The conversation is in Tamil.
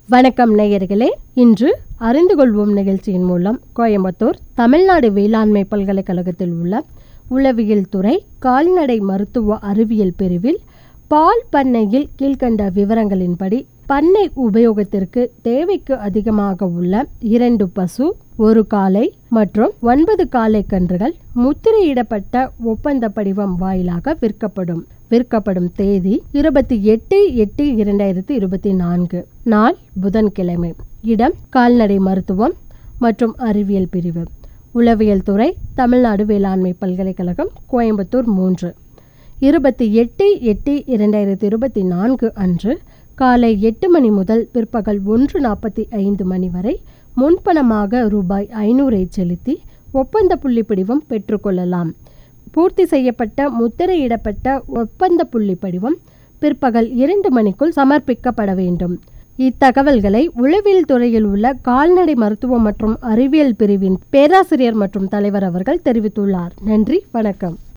வணக்கம் நேயர்களே இன்று அறிந்து கொள்வோம் நிகழ்ச்சியின் மூலம் கோயம்புத்தூர் தமிழ்நாடு வேளாண்மை பல்கலைக்கழகத்தில் உள்ள உளவியல் துறை கால்நடை மருத்துவ அறிவியல் பிரிவில் பால் பண்ணையில் கீழ்கண்ட விவரங்களின்படி பண்ணை உபயோகத்திற்கு தேவைக்கு அதிகமாக உள்ள இரண்டு பசு ஒரு காளை மற்றும் ஒன்பது காளை கன்றுகள் முத்திரையிடப்பட்ட ஒப்பந்த படிவம் வாயிலாக விற்கப்படும் விற்கப்படும் தேதி இருபத்தி எட்டு எட்டு இரண்டாயிரத்தி இருபத்தி நான்கு நாள் புதன்கிழமை இடம் கால்நடை மருத்துவம் மற்றும் அறிவியல் பிரிவு உளவியல் துறை தமிழ்நாடு வேளாண்மை பல்கலைக்கழகம் கோயம்புத்தூர் மூன்று இருபத்தி எட்டு எட்டு இரண்டாயிரத்தி இருபத்தி நான்கு அன்று காலை எட்டு மணி முதல் பிற்பகல் ஒன்று நாற்பத்தி ஐந்து மணி வரை முன்பணமாக ரூபாய் ஐநூறை செலுத்தி ஒப்பந்த புள்ளி படிவம் பெற்றுக்கொள்ளலாம் பூர்த்தி செய்யப்பட்ட முத்திரையிடப்பட்ட ஒப்பந்த புள்ளி படிவம் பிற்பகல் இரண்டு மணிக்குள் சமர்ப்பிக்கப்பட வேண்டும் இத்தகவல்களை உளவியல் துறையில் உள்ள கால்நடை மருத்துவம் மற்றும் அறிவியல் பிரிவின் பேராசிரியர் மற்றும் தலைவர் அவர்கள் தெரிவித்துள்ளார் நன்றி வணக்கம்